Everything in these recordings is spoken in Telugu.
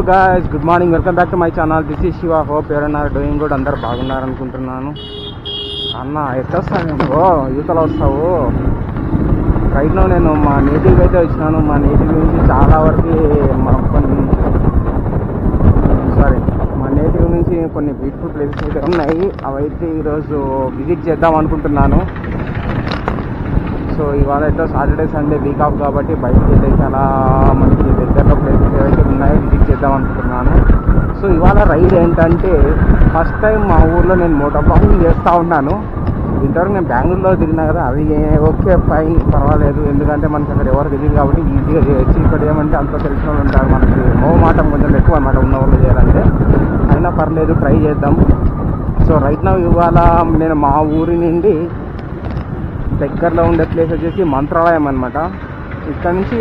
Guys good morning welcome back to my channel this is Shiva hope ఎవరన్నారు డూయింగ్ గుడ్ అందరు బాగున్నారు అనుకుంటున్నాను అన్న ఎట్లా వస్తావు నువ్వు యువతలో వస్తావు రైట్లో నేను మా నేటివ్ అయితే వచ్చినాను మా నేటివ్ నుంచి చాలా వరకు మా కొన్ని సారీ మా నేటివ్ నుంచి కొన్ని బ్యూటిఫుల్ ప్లేసెస్ అయితే ఉన్నాయి అవైతే ఈరోజు విజిట్ చేద్దాం అనుకుంటున్నాను సో ఇవాళ అయితే సాటర్డే సండే వీక్ ఆఫ్ కాబట్టి బయటకి వెళ్ళేసి అలా మనకి దగ్గరలో ప్లేసెస్ ఏవైతే ఉన్నాయో విజిట్ చేద్దాం అనుకుంటున్నాను సో ఇవాళ రైడ్ ఏంటంటే ఫస్ట్ టైం మా ఊర్లో నేను మోటార్ బ్లాగింగ్ చేస్తూ ఉన్నాను ఇంతవరకు నేను బెంగళూరులో తిరిగినా కదా అది ఓకే ఫైన్ పర్వాలేదు ఎందుకంటే మనకి అక్కడ ఎవరు తెలియదు కాబట్టి ఈజీగా చేయొచ్చు ఇక్కడ ఏమంటే అంత తెలిసిన వాళ్ళు ఉంటారు మనకి మోమాటం కొంచెం ఎక్కువ అన్నమాట ఉన్న వాళ్ళు చేయాలంటే అయినా పర్లేదు ట్రై చేద్దాం సో రైట్ నా ఇవాళ నేను మా ఊరి నుండి దగ్గరలో ఉండే ప్లేస్ వచ్చేసి మంత్రాలయం అనమాట ఇక్కడ నుంచి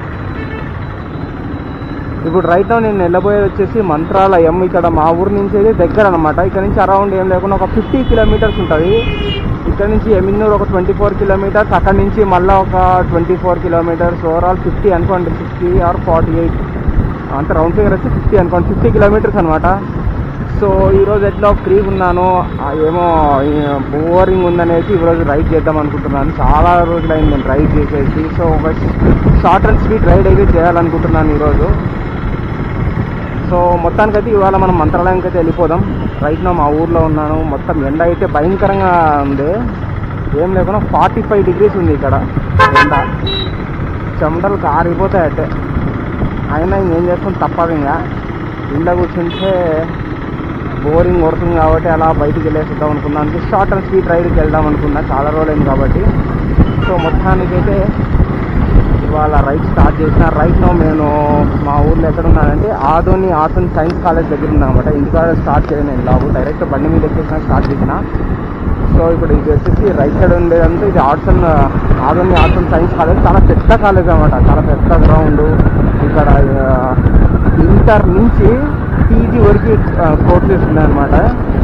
ఇప్పుడు రైట్ నౌ నేను వెళ్ళబోయేది వచ్చేసి మంత్రాలయం ఇక్కడ మా ఊరు నుంచి అయితే దగ్గర అనమాట ఇక్కడ నుంచి అరౌండ్ ఏం లేకుండా ఒక ఫిఫ్టీ కిలోమీటర్స్ ఉంటుంది ఇక్కడ నుంచి ఎమిన్నూరు ఒక ట్వంటీ ఫోర్ కిలోమీటర్స్ అక్కడ నుంచి మళ్ళీ ఒక twenty four kilometres overall fifty అనుకోండి ఫిఫ్టీ ఆర్ ఫార్టీ ఎయిట్ అంత రౌండ్ ఫిగర్ వచ్చి ఫిఫ్టీ అనుకోండి ఫిఫ్టీ కిలోమీటర్స్ అనమాట సో ఈరోజు ఎట్లా ఫ్రీగా ఉన్నాను ఆ ఏమో బోరింగ్ ఉందనేసి ఈరోజు రైడ్ చేద్దాం అనుకుంటున్నాను చాలా రోజులైంది నేను రైడ్ చేసేసి సో ఒక షార్ట్ అండ్ స్వీట్ రైడ్ అయితే చేయాలనుకుంటున్నాను ఈరోజు సో మొత్తానికైతే ఇవాళ మనం మంత్రాలయంకి అయితే వెళ్ళిపోదాం రైట్ నా మా ఊర్లో ఉన్నాను మొత్తం ఎండ అయితే భయంకరంగా ఉంది ఏం లేకుండా ఫార్టీ ఫైవ్ డిగ్రీస్ ఉంది ఇక్కడ ఎండ చెమటలు కారిపోతాయి అంటే అయినా ఇంకేం చేస్తాం తప్పదు ఇంకా ఇంట్లో కూర్చుంటే బోరింగ్ కొడుతుంది కాబట్టి అలా బయటికి వెళ్ళేసిద్దాం అనుకున్నాను షార్ట్ అండ్ స్వీట్ రైడ్కి వెళ్దాం అనుకున్నా చాలా రోజులైంది కాబట్టి సో మొత్తానికైతే ఇవాళ రైడ్ స్టార్ట్ చేసిన రైట్ నో నేను మా ఊర్లో ఎక్కడ ఉన్నానంటే ఆదోని ఆసన్ సైన్స్ కాలేజ్ దగ్గర ఉన్నానమాట ఇంటికాడ స్టార్ట్ చేయను నేను లాగు డైరెక్ట్ బండి మీద ఎక్కేసిన స్టార్ట్ చేసిన సో ఇప్పుడు ఇది వచ్చేసి రైట్ సైడ్ ఉండేదంతా ఇది arts and Adoni arts and science college చాలా పెద్ద కాలేజ్ అనమాట చాలా పెద్ద గ్రౌండ్ ఇక్కడ ఇంటర్ నుంచి పీజీ వరకు కోర్సెస్ ఉన్నాయన్నమాట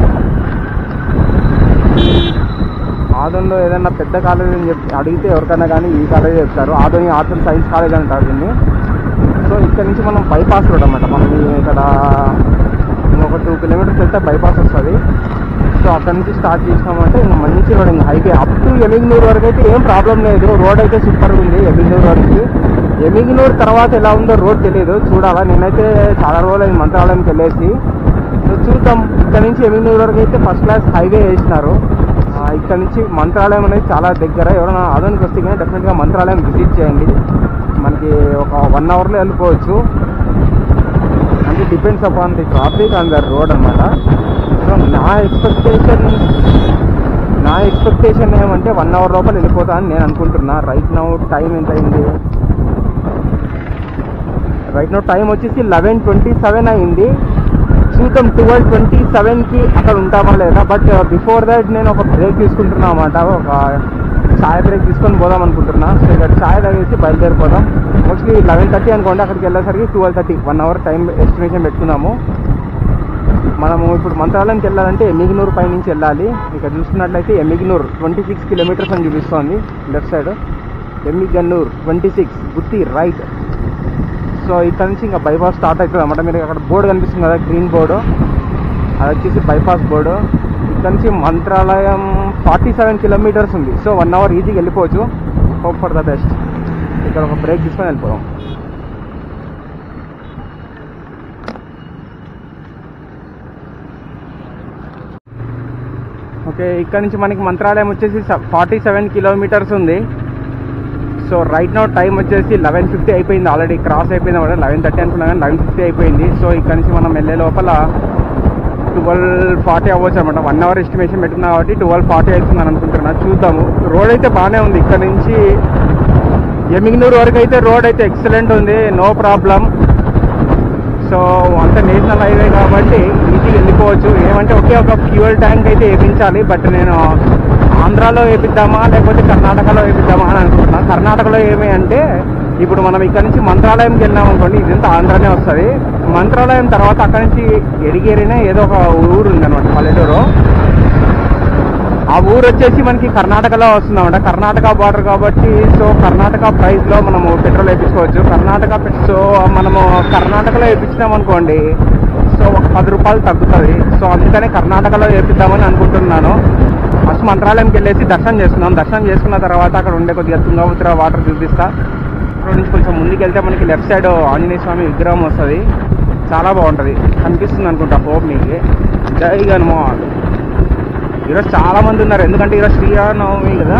ఆదోన్లో ఏదైనా పెద్ద కాలేజ్ అని చెప్పి అడిగితే ఎవరికైనా కానీ ఈ కాలేజ్ చెప్తారు Adoni arts and science college అంటారు దీన్ని సో ఇక్కడ నుంచి మనం బైపాస్ రోడ్ అనమాట మనం ఈ ఇక్కడ ఒక టూ కిలోమీటర్స్ వెళ్తే బైపాస్ వస్తుంది సో అక్కడ నుంచి స్టార్ట్ చేసినామంటే ఇంకా మంచి రోడ్ ఇంకా హైవే అప్ టు ఎమిగ్నూరు వరకు అయితే ఏం ప్రాబ్లం లేదు రోడ్ అయితే సూపర్ ఉంది ఎమిగ్నూరు వరకు ఎమిగ్నూరు తర్వాత ఎలా ఉందో రోడ్ తెలియదు చూడాలా నేనైతే చాలా రోజులు అయింది మంత్రాలయంకి వెళ్ళేసి సో చూద్దాం ఇక్కడ నుంచి ఎమిగ్నూరు వరకు అయితే ఫస్ట్ క్లాస్ హైవే వేసినారు ఆ, ఇక్కడ నుంచి మంత్రాలయం అనేది చాలా దగ్గర ఎవరైనా ఆదోనికి వస్తే కానీ డెఫినెట్గా మంత్రాలయం విజిట్ చేయండి మనకి ఒక వన్ అవర్లో వెళ్ళిపోవచ్చు అంటే depends upon the traffic and the road అనమాట సో నా ఎక్స్పెక్టేషన్ నా ఎక్స్పెక్టేషన్ ఏమంటే వన్ అవర్ లోపల వెళ్ళిపోతా అని నేను అనుకుంటున్నా రైట్ నౌ టైం ఎంత అయింది రైట్ నౌ టైం వచ్చేసి లెవెన్ ట్వంటీ సెవెన్ అయింది చూద్దాం ట్వెల్వ్ ట్వంటీ సెవెన్కి అక్కడ ఉంటామా లేదా బట్ బిఫోర్ దట్ నేను ఒక బ్రేక్ తీసుకుంటున్నా అన్నమాట ఒక ఛాయ్ బ్రేక్ తీసుకొని పోదాం అనుకుంటున్నా సో ఇక్కడ ఛాయ్ తాగేసి బయలుదేరిపోదాం మోస్ట్లీ లెవెన్ థర్టీ అనుకోండి అక్కడికి వెళ్ళేసరికి twelve thirty one hour time estimation పెట్టుకున్నాము మనము ఇప్పుడు మంత్రాలయంకి వెళ్ళాలంటే ఎమ్మిగినూరు పై నుంచి వెళ్ళాలి ఇక్కడ చూసుకున్నట్లయితే ఎమ్మిగినూరు ట్వంటీ సిక్స్ కిలోమీటర్స్ అని చూపిస్తోంది left side Emmiganur twenty six Gooty right so ఇక్కడ నుంచి ఇంకా బైపాస్ స్టార్ట్ అవుతుంది అన్నమాట మీరు అక్కడ బోర్డు కనిపిస్తుంది కదా గ్రీన్ బోర్డు అది వచ్చేసి బైపాస్ బోర్డు ఇక్కడ నుంచి మంత్రాలయం ఫార్టీ సెవెన్ కిలోమీటర్స్ ఉంది సో వన్ అవర్ ఈజీగా వెళ్ళిపోవచ్చు హోప్ ఫర్ ద బెస్ట్ ఇక్కడ ఒక బ్రేక్ తీసుకొని వెళ్ళిపోదాం ఓకే ఇక్కడ నుంచి మనకి మంత్రాలయం వచ్చేసి ఫార్టీ సెవెన్ కిలోమీటర్స్ ఉంది సో రైట్ నౌ టైం వచ్చేసి లెవెన్ ఫిఫ్టీ అయిపోయింది ఆల్రెడీ క్రాస్ అయిపోయింది కూడా లెవెన్ థర్టీ అనుకున్నా కానీ లెవెన్ ఫిఫ్టీ అయిపోయింది సో ఇక్కడ నుంచి మనం వెళ్ళే లోపల ట్వెల్వ్ ఫార్టీ అవ్వచ్చు అనమాట వన్ అవర్ ఎస్టిమేషన్ పెట్టుకున్నా కాబట్టి ట్వెల్వ్ ఫార్టీ అవుతుందని అనుకుంటున్నా చూద్దాము రోడ్ అయితే బాగానే ఉంది ఇక్కడ నుంచి ఎమిగ్నూరు వరకు అయితే రోడ్ అయితే ఎక్సలెంట్ ఉంది నో ప్రాబ్లం సో అంత నేషనల్ హైవే కాబట్టి ఈజీగా వెళ్ళిపోవచ్చు ఏమంటే ఒకే ఒక ఫ్యూయల్ ట్యాంక్ అయితే వేయించాలి బట్ నేను ఆంధ్రాలో వేపిద్దామా లేకపోతే కర్ణాటకలో వేపిద్దామా అని అనుకుంటున్నాను కర్ణాటకలో ఏమి అంటే ఇప్పుడు మనం ఇక్కడ నుంచి మంత్రాలయంకి వెళ్ళాం అనుకోండి ఇదంతా ఆంధ్రానే వస్తుంది మంత్రాలయం తర్వాత అక్కడ నుంచి ఎడిగేరినే ఏదో ఒక ఊరు ఉంది అనమాట పల్లెటూరు ఆ ఊరు వచ్చేసి మనకి కర్ణాటకలో వస్తుందన్నమాట కర్ణాటక బార్డర్ కాబట్టి సో కర్ణాటక ప్రైస్ లో మనము పెట్రోల్ వేయించుకోవచ్చు కర్ణాటక పె- సో మనము కర్ణాటకలో వేయించినాం అనుకోండి సో ఒక పది రూపాయలు తగ్గుతుంది సో అందుకనే కర్ణాటకలో వేపిద్దామని అనుకుంటున్నాను ఫస్ట్ మంత్రాలయంకి వెళ్ళేసి దర్శనం చేసుకున్నాం దర్శనం చేసుకున్న తర్వాత అక్కడ ఉండే కొద్దిగా తుంగభద్ర వాటర్ చూపిస్తా ఇక్కడ నుంచి కొంచెం ముందుకు వెళ్తే మనకి లెఫ్ట్ సైడ్ ఆంజనేయ స్వామి విగ్రహం వస్తుంది చాలా బాగుంటుంది కనిపిస్తుంది అనుకుంటా హోప్ మీకు జై హనుమాన్ ఈరోజు చాలా మంది ఉన్నారు ఎందుకంటే ఈరోజు శ్రీరామనవమి కదా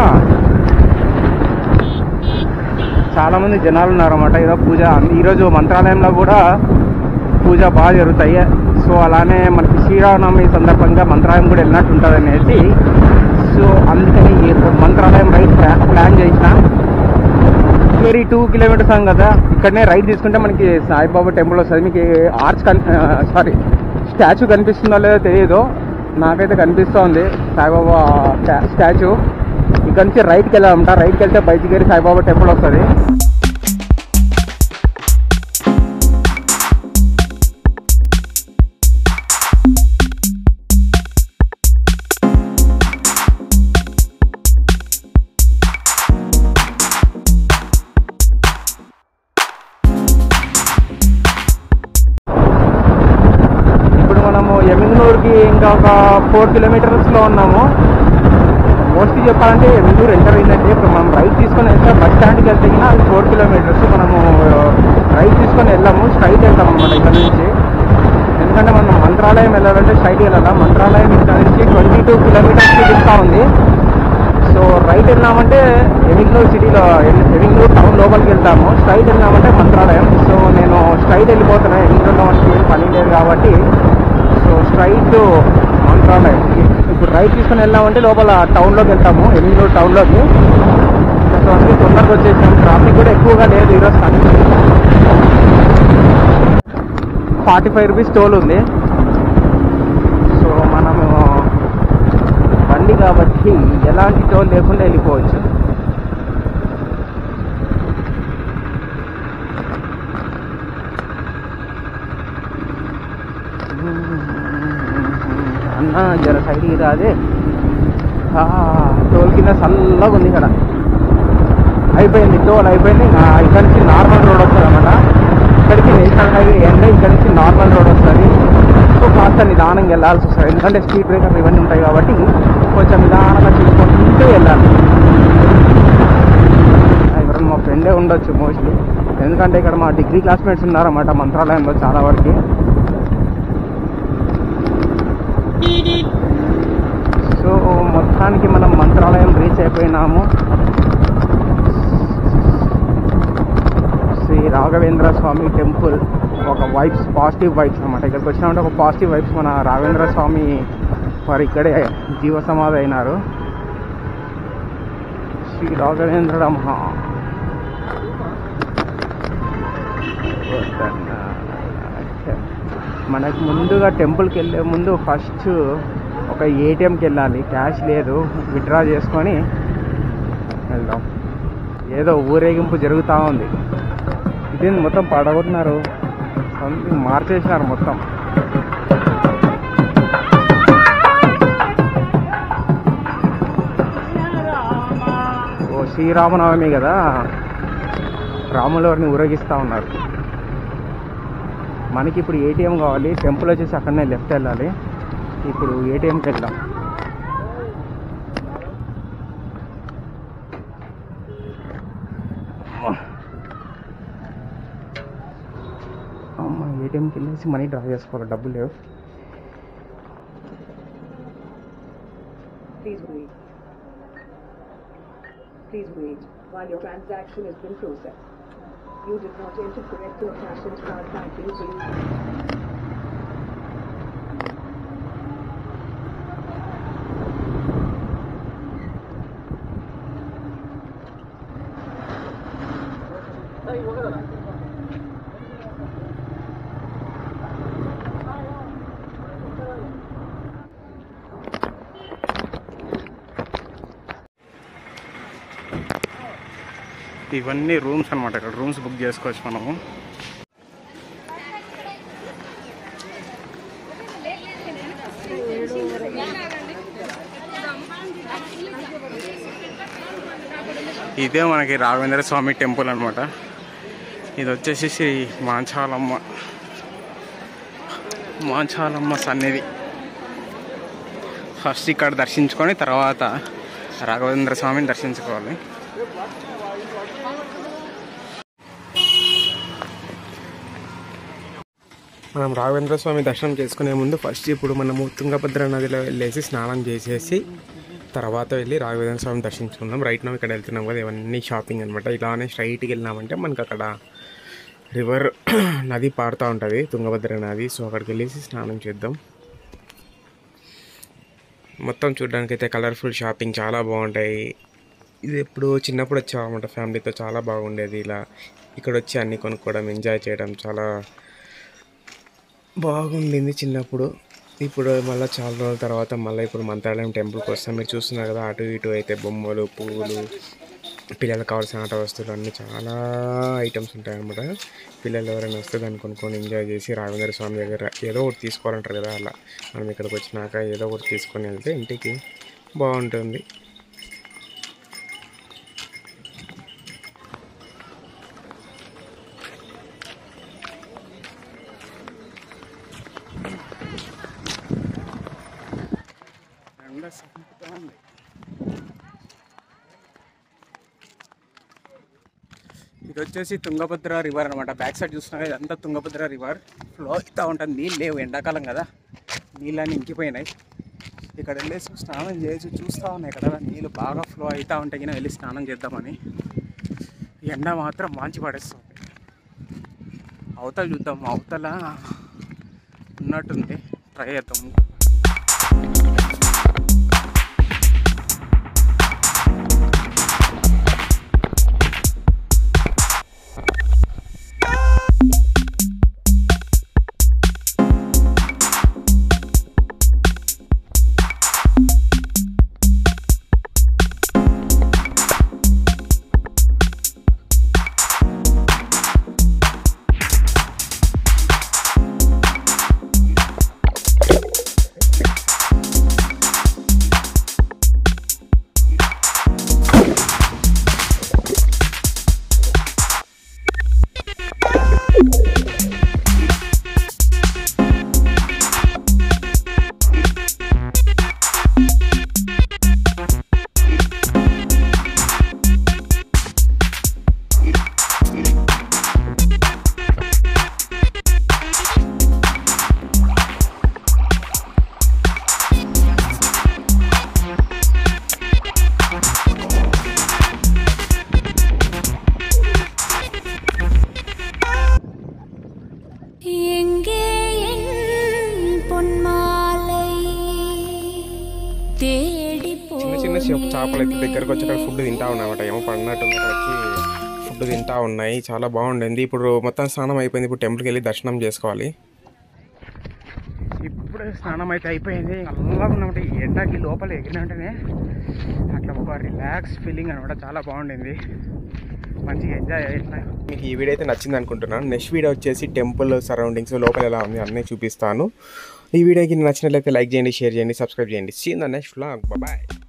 చాలా మంది జనాలు ఉన్నారన్నమాట ఈరోజు పూజ ఈరోజు మంత్రాలయంలో కూడా పూజ బాగా జరుగుతాయి సో అలానే మనకి శ్రీరామనవమి సందర్భంగా మంత్రాలయం కూడా వెళ్ళినట్టు ఉంటుంది అనేసి సో అందుకని ఈ మంత్రాలయం రైడ్ ప్లాన్ చేసిన వెరీ టూ కిలోమీటర్స్ అని కదా ఇక్కడనే రైడ్ తీసుకుంటే మనకి సాయిబాబా టెంపుల్ వస్తుంది మీకు ఆర్చ్ కన్ సారీ స్టాచ్యూ కనిపిస్తుందో లేదో తెలియదు నాకైతే కనిపిస్తోంది సాయిబాబా స్టా- స్టాచ్యూ ఇక్కడ నుంచి రైట్కి వెళ్ళాలంట రైట్కి వెళ్తే బయటికి సాయిబాబా టెంపుల్ వస్తుంది ఇప్పుడు మనము ఎమింగనూరుకి ఇంకా ఒక ఫోర్ కిలోమీటర్స్లో ఉన్నాము మోస్ట్లీ చెప్పాలంటే ఎమింగనూరు ఎంటర్ అయిందంటే ఇప్పుడు మనం రైట్ తీసుకొని వెళ్తే బస్ స్టాండ్కి వెళ్తే గిన అది ఫోర్ కిలోమీటర్స్ మనము రైట్ తీసుకొని వెళ్ళాము స్ట్రైట్ వెళ్తాం అనమాట ఇక్కడ నుంచి ఎందుకంటే మనం మంత్రాలయం వెళ్ళాలంటే స్ట్రైట్ వెళ్ళాలా మంత్రాలయం ఇక్కడ నుంచి ట్వంటీ టూ కిలోమీటర్స్కి దిగుతా ఉంది సో రైట్ వెళ్ళామంటే ఎమింగ్నూర్ సిటీలో ఎమింగ్నూర్ టౌన్ లోపలికి వెళ్తాము స్ట్రైట్ వెళ్ళామంటే మంత్రాలయం సో నేను స్ట్రైట్ వెళ్ళిపోతున్నా ఎమింగ్నూర్లో మనకి ఏం పని లేదు కాబట్టి సో స్ట్రైట్ మంత్రాలయం ఇప్పుడు రైట్ తీసుకొని వెళ్ళామంటే లోపల టౌన్లోకి వెళ్తాము ఎమింగ్నూర్ టౌన్లోకి సో అన్ని తొందరగా వచ్చేసాం ట్రాఫిక్ కూడా ఎక్కువగా లేదు ఈరోజు ఫార్టీ ఫైవ్ రూపీస్ టోల్ ఉంది సో మనము బండి కాబట్టి ఎలాంటి టోల్ లేకుండా వెళ్ళిపోవచ్చు అన్న జర సైడ్ రాదే ఆ, టోల్ కింద చల్లగా ఉంది ఇక్కడ అయిపోయింది టోల్ అయిపోయింది ఇంకా ఇక్కడ నుంచి నార్మల్ రోడ్ వస్తుంది అనమాట ఇక్కడికి నేషనల్ హైవే ఎండ ఇక్కడ నుంచి నార్మల్ రోడ్ వస్తుంది సో కాస్త నిదానంగా వెళ్ళాల్సి వస్తుంది ఎందుకంటే స్పీడ్ బ్రేకర్ ఇవన్నీ ఉంటాయి కాబట్టి కొంచెం నిదానంగా చూసుకుంటూ వెళ్ళాలి ఎవరైనా మా ఫ్రెండే ఉండొచ్చు మోస్ట్లీ ఎందుకంటే ఇక్కడ మా డిగ్రీ క్లాస్మేట్స్ ఉన్నారన్నమాట మంత్రాలయంలో చాలా వరకు సో మొత్తానికి మనం మంత్రాలయం రీచ్ అయిపోయినాము శ్రీ రాఘవేంద్ర స్వామి టెంపుల్ ఒక వైబ్స్ పాజిటివ్ వైబ్స్ అనమాట ఇక్కడికి వచ్చినామంటే ఒక పాజిటివ్ వైబ్స్ మన రాఘవేంద్ర స్వామి వారు ఇక్కడే జీవ సమాధి అయినారు శ్రీ రాఘవేంద్ర మహా మనకు ముందుగా టెంపుల్కి వెళ్ళే ముందు ఫస్ట్ ఒక ఏటీఎంకి వెళ్ళాలి క్యాష్ లేదు విత్డ్రా చేసుకొని వెళ్దాం ఏదో ఊరేగింపు జరుగుతూ ఉంది ఇదేంది మొత్తం పడగొట్టినారు సంథింగ్ మార్చేసినారు మొత్తం ఓ శ్రీరామనవమి కదా రాముల వారిని ఊరేగిస్తూ ఉన్నారు మనకి ఇప్పుడు ఏటీఎం కావాలి టెంపుల్ వచ్చేసి అక్కడనే లెఫ్ట్ వెళ్ళాలి ఇప్పుడు ఏటీఎంకి వెళ్దాం అమ్మ ఏటీఎంకి వెళ్ళేసి మనీ డ్రా చేసుకోవాలి డబ్బులు లేవు Please wait. Please wait while your transaction has been processed. You did not enter correct your cash and card banking details. ఇవన్నీ రూమ్స్ అనమాట ఇక్కడ రూమ్స్ బుక్ చేసుకోవచ్చు మనము ఇదే మనకి రాఘవేంద్ర స్వామి టెంపుల్ అనమాట ఇది వచ్చేసి శ్రీ మాంచాలమ్మ మాంచాలమ్మ సన్నిధి ఫస్ట్ ఇక్కడ దర్శించుకొని తర్వాత రాఘవేంద్ర స్వామిని దర్శించుకోవాలి మనం రాఘవేంద్ర స్వామి దర్శనం చేసుకునే ముందు ఫస్ట్ ఇప్పుడు మనము తుంగభద్ర నదిలో వెళ్ళేసి స్నానం చేసేసి తర్వాత వెళ్ళి రాఘవేంద్ర స్వామి దర్శించుకుందాం రైట్ now ఇక్కడ వెళ్తున్నాం కదా ఇవన్నీ షాపింగ్ అనమాట ఇలానే స్ట్రైట్కి వెళ్ళినామంటే మనకు అక్కడ రివర్ నది పారుతూ ఉంటుంది తుంగభద్ర నది సో అక్కడికి వెళ్ళేసి స్నానం చేద్దాం మొత్తం చూడడానికి అయితే కలర్ఫుల్ షాపింగ్ చాలా బాగుంటాయి ఇది ఎప్పుడు చిన్నప్పుడు వచ్చామన్నమాట ఫ్యామిలీతో చాలా బాగుండేది ఇలా ఇక్కడ వచ్చి అన్నీ కొనుక్కోవడం ఎంజాయ్ చేయడం చాలా బాగుండింది చిన్నప్పుడు ఇప్పుడు మళ్ళీ చాలా రోజుల తర్వాత మళ్ళీ ఇప్పుడు మంత్రాలయం టెంపుల్కి వస్తాం మీరు చూస్తున్నారు కదా అటు ఇటు అయితే బొమ్మలు పువ్వులు పిల్లలకు కావాల్సిన ఆట వస్తువులు అన్నీ చాలా ఐటమ్స్ ఉంటాయి అన్నమాట పిల్లలు ఎవరైనా వస్తే దాన్ని కొనుక్కొని ఎంజాయ్ చేసి రాఘవేంద్ర స్వామి దగ్గర ఏదో ఒకటి తీసుకోవాలంటారు కదా అలా మనం ఇక్కడికి వచ్చినాక ఏదో ఒకటి తీసుకొని వెళ్తే ఇంటికి బాగుంటుంది ఎండ సంపుతా ఉంది. ఇది వచ్చేసి తుంగభద్ర రివర్ అనమాట బ్యాక్ సైడ్ చూస్తున్నా ఇదంతా తుంగభద్ర రివర్ ఫ్లో అవుతూ ఉంటుంది నీళ్ళు లేవు ఎండాకాలం కదా నీళ్ళని ఇంకిపోయినాయి ఇక్కడ వెళ్ళేసి స్నానం చేసి చూస్తూ ఉన్నాయి కదా నీళ్ళు బాగా ఫ్లో అవుతూ ఉంటాయి కానీ వెళ్ళి స్నానం చేద్దామని ఎండ మాత్రం మంచి పడేస్తుంది అవతల చూద్దాం అవతల ఉన్నట్టుంది ట్రై చేద్దాం எங்கே என் பொன்மாலை தேடி చిన్న చిన్న చేప- చేపలు అయితే దగ్గరకు వచ్చి అక్కడ ఫుడ్ తింటా ఉన్నాయన్నమాట ఏమో పడినట్టుంది అక్కడ వచ్చి ఫుడ్ తింటా ఉన్నాయి చాలా బాగుండింది ఇప్పుడు మొత్తం స్నానం అయిపోయింది ఇప్పుడు టెంపుల్కి వెళ్ళి దర్శనం చేసుకోవాలి ఇప్పుడే స్నానం అయితే అయిపోయింది అలా ఉన్నమాట ఎండకి లోపల ఎగిరినంటేనే అట్లా ఒక రిలాక్స్ ఫీలింగ్ అనమాట చాలా బాగుండింది మంచిగా ఎంజాయ్ చేసిన మీకు ఈ వీడియో అయితే నచ్చింది అనుకుంటున్నాను నెక్స్ట్ వీడియో వచ్చేసి టెంపుల్ సరౌండింగ్స్ లోపల ఎలా ఉంది అన్నీ చూపిస్తాను ఈ వీడియోకి నచ్చినట్లయితే లైక్ చేయండి షేర్ చేయండి సబ్స్క్రైబ్ చేయండి see in the next vlog bye